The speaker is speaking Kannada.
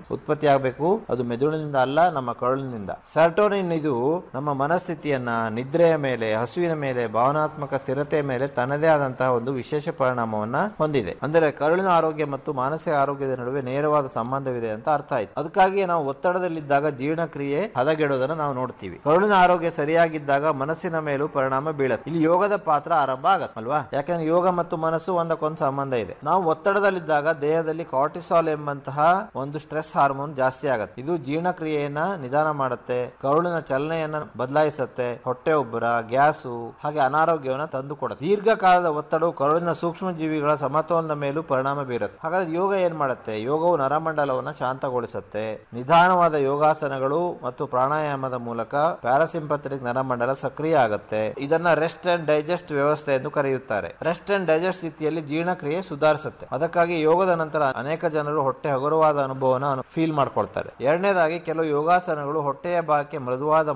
ಉತ್ಪತ್ತಿ ಆಗಬೇಕು ಅದು ಮೆದುಳಿನಿಂದ ಅಲ್ಲ ನಮ್ಮ ಕರುಳಿನಿಂದ ಸರ್ಟೋನಿನ್ ಇದು ನಮ್ಮ ಮನಸ್ಥಿತಿಯನ್ನ ನಿದ್ರೆಯ ಮೇಲೆ ಹಸುವಿನ ಮೇಲೆ ಭಾವನಾತ್ಮಕ ಸ್ಥಿರತೆಯ ಮೇಲೆ ತನ್ನದೇ ಆದಂತಹ ಒಂದು ವಿಶೇಷ ಪರಿಣಾಮವನ್ನ ಹೊಂದಿದೆ ಅಂದರೆ ಕರುಳಿನ ಆರೋಗ್ಯ ಮತ್ತು ಮಾನಸಿಕ ಆರೋಗ್ಯದ ನಡುವೆ ನೇರವಾದ ಸಂಬಂಧವಿದೆ ಅಂತ ಅರ್ಥ ಆಯ್ತು ಅದಕ್ಕಾಗಿಯೇ ನಾವು ಒತ್ತಡದಲ್ಲಿದ್ದಾಗ ಜೀರ್ಣಕ್ರಿಯೆ ಹದಗೆಡೋದನ್ನ ನಾವು ನೋಡ್ತೀವಿ ಕರುಳಿನ ಆರೋಗ್ಯ ಸರಿಯಾಗಿದ್ದಾಗ ಮನಸ್ಸಿನ ಮೇಲೂ ಪರಿಣಾಮ ಬೀಳುತ್ತೆ ಇಲ್ಲಿ ಯೋಗದ ಪಾತ್ರ ಆರಂಭ ಆಗತ್ತೆ ಅಲ್ವಾ ಯಾಕಂದ್ರೆ ಯೋಗ ಮತ್ತು ಮನಸ್ಸು ಒಂದಕ್ಕೊಂದು ಸಂಬಂಧ ಇದೆ ನಾವು ಒತ್ತಡದಲ್ಲಿದ್ದಾಗ ದೇಹದಲ್ಲಿ ಕಾರ್ಟಿಸಾಲ್ ಎಂಬಂತಹ ಒಂದು ಸ್ಟ್ರೆಸ್ ಹಾರ್ಮೋನ್ ಜಾಸ್ತಿ ಆಗುತ್ತೆ ಇದು ಜೀರ್ಣಕ್ರಿಯೆಯನ್ನ ನಿಧಾನ ಮಾಡುತ್ತೆ ಕರುಳಿನ ಚಲನೆಯನ್ನ ಬದಲಾಯಿಸುತ್ತೆ ಹೊಟ್ಟೆ ಉಬ್ಬರ ಗ್ಯಾಸು ಹಾಗೆ ಅನಾರೋಗ್ಯವನ್ನು ತಂದು ಕೊಡುತ್ತೆ ದೀರ್ಘಕಾಲದ ಒತ್ತಡವು ಕರುಳಿನ ಸೂಕ್ಷ್ಮ ಜೀವಿಗಳ ಸಮತೋಲನದ ಮೇಲೂ ಪರಿಣಾಮ ಬೀರುತ್ತೆ ಹಾಗಾದ್ರೆ ಯೋಗ ಏನ್ ಮಾಡುತ್ತೆ ಯೋಗವು ನರಮಂಡಲವನ್ನು ಶಾಂತಗೊಳಿಸುತ್ತೆ ನಿಧಾನವಾದ ಯೋಗಾಸನಗಳು ಮತ್ತು ಪ್ರಾಣಾಯಾಮದ ಮೂಲಕ ಪ್ಯಾರಾಸಿಂಪಥೆಟಿಕ್ ನರಮಂಡಲ ಸಕ್ರಿಯ ಆಗುತ್ತೆ ಇದನ್ನ ರೆಸ್ಟ್ ಅಂಡ್ ಡೈಜೆಸ್ಟ್ ವ್ಯವಸ್ಥೆ ಎಂದು ಕರೆಯುತ್ತಾರೆ ರೆಸ್ಟ್ ಅಂಡ್ ಡೈಜೆಸ್ಟ್ ಸ್ಥಿತಿಯಲ್ಲಿ ಜೀರ್ಣಕ್ರಿಯೆ ಸುಧಾರಿಸುತ್ತೆ ಅದಕ್ಕಾಗಿ ಯೋಗದ ನಂತರ ಅನೇಕ ಜನರು ಹೊಟ್ಟೆ ಹಗುರವಾದ ಅನುಭವನ ಫೀಲ್ ಮಾಡ್ಕೊಳ್ತಾರೆ ಎರಡನೇದಾಗಿ ಕೆಲವು ಯೋಗಾಸನಗಳು ಹೊಟ್ಟೆಯ ಭಾಗಕ್ಕೆ ಮೃದುವಾದ